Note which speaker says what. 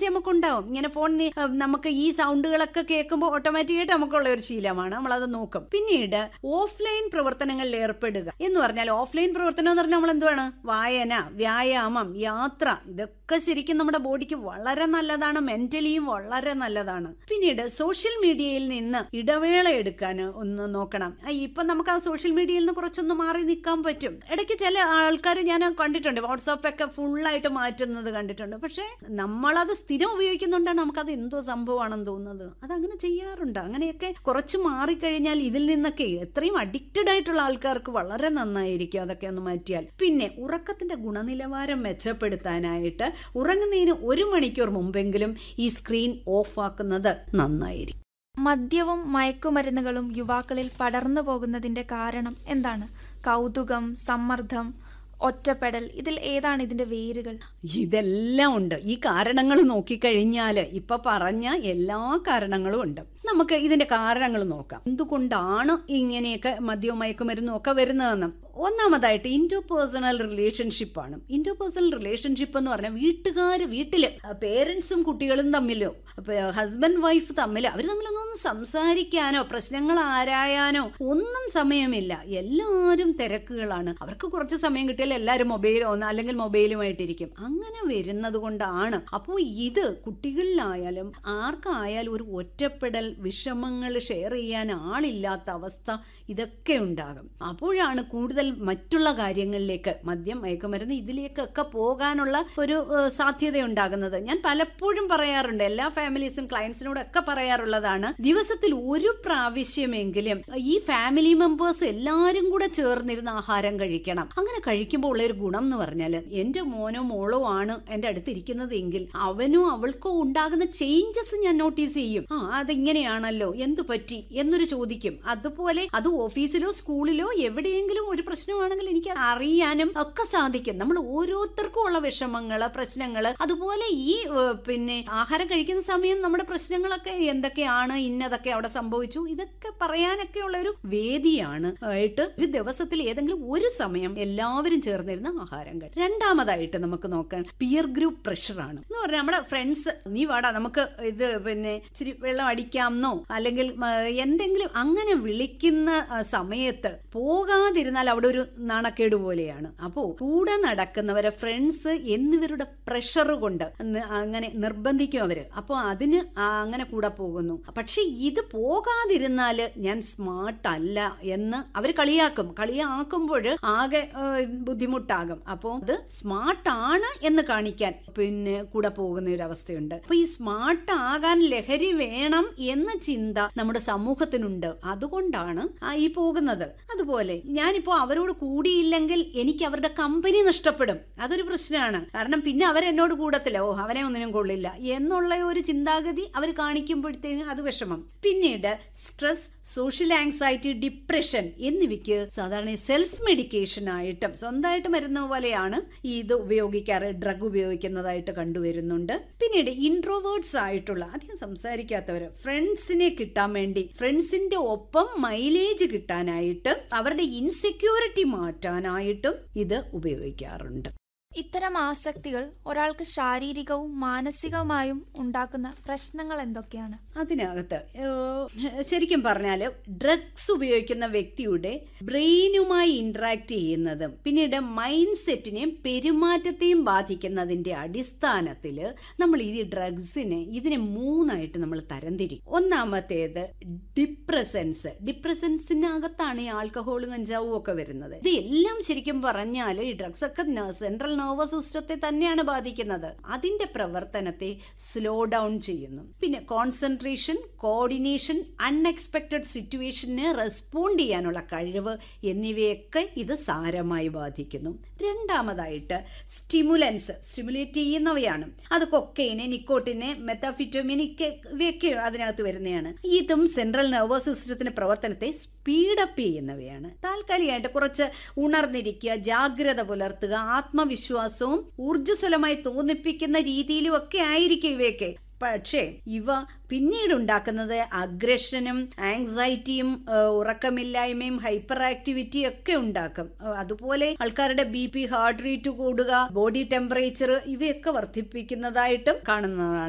Speaker 1: നമുക്കുണ്ടാവും ഇങ്ങനെ ഫോണിന് നമുക്ക് ഈ സൗണ്ടുകളൊക്കെ കേൾക്കുമ്പോൾ ഓട്ടോമാറ്റിക്കായിട്ട് നമുക്കുള്ള ഒരു ശീലമാണ് നമ്മളത് നോക്കും പിന്നീട് ഓഫ്ലൈൻ പ്രവർത്തനങ്ങളിൽ ഏർപ്പെടുക എന്ന് പറഞ്ഞാൽ ഓഫ്ലൈൻ പ്രവർത്തനം എന്ന് പറഞ്ഞാൽ നമ്മൾ എന്തുവാണ് വായന വ്യായാമം യാത്ര ഇതൊക്കെ ശരിക്കും നമ്മുടെ ബോഡിക്ക് വളരെ നല്ലതാണ് മെന്റലിയും വളരെ നല്ലതാണ് പിന്നീട് സോഷ്യൽ മീഡിയയിൽ നിന്ന് ഇടവേള എടുക്കാൻ ഒന്ന് നോക്കണം ആ, ഇപ്പൊ നമുക്ക് ആ സോഷ്യൽ മീഡിയയിൽ നിന്ന് കുറച്ചൊന്ന് മാറി നിൽക്കാൻ പറ്റും ഇടയ്ക്ക് ചില ആൾക്കാർ ഞാൻ കണ്ടിട്ടുണ്ട് വാട്സാപ്പ് ഒക്കെ ഫുള്ളായിട്ട് മാറ്റുന്നത് കണ്ടിട്ടുണ്ട് പക്ഷേ നമ്മളത് സ്ഥിരം ഉപയോഗിക്കുന്നുണ്ടാണ് നമുക്കത് എന്തോ സംഭവമാണെന്ന് തോന്നുന്നത് അതങ്ങനെ ചെയ്യാറുണ്ട് അങ്ങനെയൊക്കെ കുറച്ച് മാറിക്കഴിഞ്ഞാൽ ഇതിൽ നിന്നൊക്കെ എത്രയും അഡിക്റ്റഡ് ആയിട്ടുള്ള ആൾക്കാർക്ക് വളരെ നന്നായിരിക്കും അതൊക്കെ ഒന്ന് മാറ്റിയാൽ പിന്നെ ഉറക്കത്തിന്റെ ഗുണനിലവാരം മെച്ചപ്പെടുത്താനായിട്ട് ഉറങ്ങുന്നതിന് ഒരു മണിക്കൂർ മുമ്പെങ്കിലും ഈ സ്ക്രീൻ ഓഫ് ആക്കുന്നത് നന്നായിരിക്കും
Speaker 2: മദ്യവും മയക്കുമരുന്നുകളും യുവാക്കളിൽ പടർന്നു പോകുന്നതിന്റെ കാരണം എന്താണ് കൗതുകം സമ്മർദ്ദം ഒറ്റപ്പെടൽ ഇതിൽ ഏതാണ് ഇതിന്റെ വേരുകൾ
Speaker 1: ഇതെല്ലാം ഉണ്ട് ഈ കാരണങ്ങൾ നോക്കിക്കഴിഞ്ഞാൽ ഇപ്പൊ പറഞ്ഞ എല്ലാ കാരണങ്ങളും ഉണ്ട് നമുക്ക് ഇതിന്റെ കാരണങ്ങൾ നോക്കാം എന്തുകൊണ്ടാണ് ഇങ്ങനെയൊക്കെ മദ്യവും മയക്കുമരുന്നും ഒക്കെ വരുന്നതെന്ന് ഒന്നാമതായിട്ട് ഇന്റോ പേഴ്സണൽ റിലേഷൻഷിപ്പാണ് ഇന്റോ പേഴ്സണൽ റിലേഷൻഷിപ്പ് എന്ന് പറഞ്ഞാൽ വീട്ടുകാർ വീട്ടില് പേരൻസും കുട്ടികളും തമ്മിലോ ഹസ്ബൻഡ് വൈഫ് തമ്മിൽ അവർ തമ്മിലൊന്നും ഒന്ന് സംസാരിക്കാനോ പ്രശ്നങ്ങൾ ആരായാനോ ഒന്നും സമയമില്ല എല്ലാവരും തിരക്കുകളാണ് അവർക്ക് കുറച്ച് സമയം കിട്ടിയാൽ എല്ലാവരും മൊബൈലോ അല്ലെങ്കിൽ മൊബൈലുമായിട്ടിരിക്കും അങ്ങനെ വരുന്നത് കൊണ്ടാണ് അപ്പോൾ ഇത് കുട്ടികളിലായാലും ആർക്കായാലും ഒരു ഒറ്റപ്പെടൽ വിഷമങ്ങൾ ഷെയർ ചെയ്യാൻ ആളില്ലാത്ത അവസ്ഥ ഇതൊക്കെ ഉണ്ടാകും അപ്പോഴാണ് കൂടുതൽ മറ്റുള്ള കാര്യങ്ങളിലേക്ക് മദ്യം മയക്കുമരുന്ന് ഇതിലേക്കൊക്കെ പോകാനുള്ള ഒരു ഏഹ്, സാധ്യത ഉണ്ടാകുന്നത് ഞാൻ പലപ്പോഴും പറയാറുണ്ട് എല്ലാ ഫാമിലീസും ക്ലയൻസിനോടൊക്കെ പറയാറുള്ളതാണ് ദിവസത്തിൽ ഒരു പ്രാവശ്യമെങ്കിലും ഈ ഫാമിലി മെമ്പേഴ്സ് എല്ലാവരും കൂടെ ചേർന്നിരുന്ന് ആഹാരം കഴിക്കണം അങ്ങനെ കഴിക്കുമ്പോൾ ഉള്ള ഒരു ഗുണം എന്ന് പറഞ്ഞാൽ എന്റെ മോനോ മോളോ ആണ് എന്റെ അടുത്തിരിക്കുന്നത് എങ്കിൽ അവനോ അവൾക്കോ ഉണ്ടാകുന്ന ചേഞ്ചസ് ഞാൻ നോട്ടീസ് ചെയ്യും ആ അതെങ്ങനെയാണല്ലോ എന്ത് പറ്റി എന്നൊരു ചോദിക്കും അതുപോലെ അത് ഓഫീസിലോ സ്കൂളിലോ എവിടെയെങ്കിലും ഒരു പ്രശ്നമാണെങ്കിൽ എനിക്ക് അറിയാനും ഒക്കെ സാധിക്കും നമ്മൾ ഓരോരുത്തർക്കും ഉള്ള വിഷമങ്ങള് പ്രശ്നങ്ങള് അതുപോലെ ഈ ഏഹ്, പിന്നെ ആഹാരം കഴിക്കുന്ന സമയം നമ്മുടെ പ്രശ്നങ്ങളൊക്കെ എന്തൊക്കെയാണ് ഇന്നതൊക്കെ അവിടെ സംഭവിച്ചു ഇതൊക്കെ പറയാനൊക്കെ ഉള്ള ഒരു വേദിയാണ് ആയിട്ട് ഒരു ദിവസത്തിൽ ഏതെങ്കിലും ഒരു സമയം എല്ലാവരും ചേർന്നിരുന്ന ആഹാരം കഴിക്കും രണ്ടാമതായിട്ട് നമുക്ക് നോക്കാൻ പിയർ ഗ്രൂപ്പ് പ്രഷറാണ് എന്ന് പറഞ്ഞാൽ നമ്മുടെ ഫ്രണ്ട്സ് നീ വാടാ നമുക്ക് ഇത് പിന്നെ ഇച്ചിരി വെള്ളം അടിക്കാമെന്നോ അല്ലെങ്കിൽ മ, എന്തെങ്കിലും അങ്ങനെ വിളിക്കുന്ന ആ, സമയത്ത് പോകാതിരുന്നാൽ അവിടെ ഒരു നാണക്കേട് പോലെയാണ് അപ്പോൾ കൂടെ നടക്കുന്നവരെ ഫ്രണ്ട്സ് എന്നിവരുടെ പ്രഷർ കൊണ്ട് ന- അങ്ങനെ നിർബന്ധിക്കും അവര് അപ്പോൾ അതിന് ആ അങ്ങനെ കൂടെ പോകുന്നു പക്ഷെ ഇത് പോകാതിരുന്നാല് ഞാൻ സ്മാർട്ട് അല്ല എന്ന് അവർ കളിയാക്കും കളിയാക്കുമ്പോൾ ആകെ ആ, ബുദ്ധിമുട്ടാകും അപ്പോൾ അത് സ്മാർട്ട് ആണ് എന്ന് കാണിക്കാൻ പിന്നെ കൂടെ പോകുന്ന ഒരു അവസ്ഥയുണ്ട് അപ്പൊ ഈ സ്മാർട്ട് ആകാൻ ലഹരി വേണം എന്ന ചിന്ത നമ്മുടെ സമൂഹത്തിനുണ്ട് അതുകൊണ്ടാണ് ആ ഈ പോകുന്നത് അതുപോലെ ഞാനിപ്പോ അവരോട് കൂടിയില്ലെങ്കിൽ എനിക്ക് അവരുടെ കമ്പനി നഷ്ടപ്പെടും അതൊരു പ്രശ്നമാണ് കാരണം പിന്നെ അവരെന്നോട് കൂടത്തില്ല ഓ അവനെ ഒന്നിനും കൊള്ളില്ല എന്നുള്ള ഒരു ചിന്താഗതി അവർ കാണിക്കുമ്പോഴത്തേനും അത് വിഷമം പിന്നീട് സ്ട്രെസ് സോഷ്യൽ ആങ്സൈറ്റി ഡിപ്രഷൻ എന്നിവയ്ക്ക് സാധാരണ സെൽഫ് മെഡിക്കേഷൻ ആയിട്ടും സ്വന്തമായിട്ട് മരുന്ന് പോലെയാണ് ഈ ഇത് ഉപയോഗിക്കാറ് ഡ്രഗ് ഉപയോഗിക്കുന്നതായിട്ട് കണ്ടുവരുന്നുണ്ട് പിന്നീട് ഇൻട്രോവേർട്സ് ആയിട്ടുള്ള അധികം സംസാരിക്കാത്തവർ ഫ്രണ്ട്സിനെ കിട്ടാൻ വേണ്ടി ഫ്രണ്ട്സിന്റെ ഒപ്പം മൈലേജ് കിട്ടാനായിട്ട് അവരുടെ ഇൻസെക്യൂരിറ്റി മാറ്റാനായിട്ടും ഇത് ഉപയോഗിക്കാറുണ്ട്
Speaker 2: ഇത്തരം ആസക്തികൾ ഒരാൾക്ക് ശാരീരികവും മാനസികവുമായും ഉണ്ടാക്കുന്ന പ്രശ്നങ്ങൾ എന്തൊക്കെയാണ്
Speaker 1: അതിനകത്ത് ഏഹ്, ശരിക്കും പറഞ്ഞാൽ ഡ്രഗ്സ് ഉപയോഗിക്കുന്ന വ്യക്തിയുടെ ബ്രെയിനുമായി ഇന്ററാക്ട് ചെയ്യുന്നതും പിന്നീട് മൈൻഡ് സെറ്റിനെയും പെരുമാറ്റത്തെയും ബാധിക്കുന്നതിന്റെ അടിസ്ഥാനത്തിൽ നമ്മൾ ഈ ഡ്രഗ്സിനെ ഇതിനെ മൂന്നായിട്ട് നമ്മൾ തരംതിരിക്കും ഒന്നാമത്തേത് ഡിപ്രസൻസ് ഡിപ്രസൻസിനകത്താണ് ഈ ആൽക്കഹോളും കഞ്ചാവും ഒക്കെ വരുന്നത് ഇത് എല്ലാം ശരിക്കും പറഞ്ഞാൽ ഈ ഡ്രഗ്സ് ഒക്കെ സെൻട്രൽ നെർവസ് സിസ്റ്റത്തെ തന്നെയാണ് ബാധിക്കുന്നത് അതിന്റെ പ്രവർത്തനത്തെ സ്ലോ ഡൗൺ ചെയ്യുന്നു പിന്നെ കോൺസെൻട്രേഷൻ കോർഡിനേഷൻ അൺഎക്സ്പെക്ടഡ് സിറ്റുവേഷന് റെസ്പോണ്ട് ചെയ്യാനുള്ള കഴിവ് എന്നിവയൊക്കെ ഇത് സാരമായി ബാധിക്കുന്നു രണ്ടാമതായിട്ട് സ്റ്റിമുലൻസ് സ്റ്റിമുലേറ്റ് ചെയ്യുന്നവയാണ് അത് കൊക്കൈന് നിക്കോട്ടിന് മെത്താഫിറ്റോമിൻ ഇവയൊക്കെ അതിനകത്ത് വരുന്നതാണ് ഇതും സെൻട്രൽ നെർവസ് സിസ്റ്റത്തിന്റെ പ്രവർത്തനത്തെ സ്പീഡപ്പ് ചെയ്യുന്നവയാണ് താൽക്കാലികമായിട്ട് കുറച്ച് ഉണർന്നിരിക്കുക ജാഗ്രത പുലർത്തുക ആത്മവിശ്വാസവും ഊർജ്ജസ്വലമായി തോന്നിപ്പിക്കുന്ന രീതിയിലും ഒക്കെ ആയിരിക്കും ഇവയൊക്കെ പക്ഷേ ഇവ പിന്നീട് ഉണ്ടാക്കുന്നത് അഗ്രഷനും ആങ്സൈറ്റിയും ഏഹ്, ഉറക്കമില്ലായ്മയും ഹൈപ്പർ ആക്ടിവിറ്റിയും ഒക്കെ ഉണ്ടാക്കും ഏഹ്, അതുപോലെ ആൾക്കാരുടെ ബി പി ഹാർട്ട് റേറ്റ് കൂടുക ബോഡി ടെമ്പറേച്ചർ ഇവയൊക്കെ വർദ്ധിപ്പിക്കുന്നതായിട്ടും കാണുന്നതാണ്